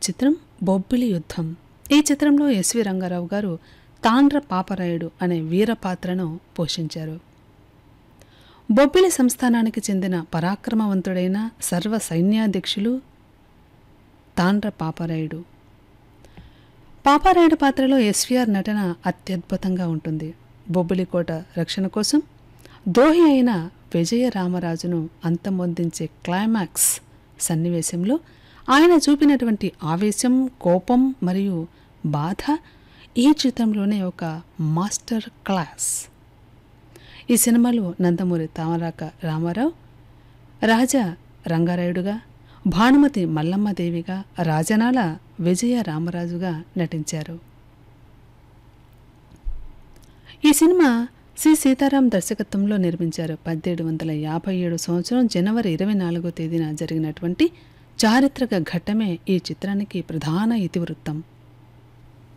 చిత్రం బొబ్బిలి యుద్ధం ఈ చిత్రంలో ఎస్వి రంగారావు గారు తాండ్ర పాపరాయుడు అనే వీర పాత్రను పోషించారు బొబ్బిలి సంస్థానానికి చెందిన పరాక్రమవంతుడైన సర్వ సైన్యాధ్యక్షులు తాండ్ర పాపరాయుడు పాపారాయుడు పాత్రలో ఎస్వీఆర్ నటన అత్యద్భుతంగా ఉంటుంది బొబ్బిలికోట రక్షణ కోసం ద్రోహి అయిన విజయ రామరాజును అంతమొందించే క్లైమాక్స్ సన్నివేశంలో ఆయన చూపినటువంటి ఆవేశం కోపం మరియు బాధ ఈ చిత్రంలోనే ఒక మాస్టర్ క్లాస్ ఈ సినిమాలో నందమూరి తామరాక రామారావు రాజా రంగారాయుడుగా భానుమతి మల్లమ్మదేవిగా రాజనాల విజయ రామరాజుగా నటించారు ఈ సినిమా సి సీతారాం దర్శకత్వంలో నిర్మించారు పద్దెనిమిది వందల యాభై ఏడు సంవత్సరం జనవరి ఇరవై నాలుగో తేదీన జరిగినటువంటి చారిత్రక ఘట్టమే ఈ చిత్రానికి ప్రధాన ఇతివృత్తం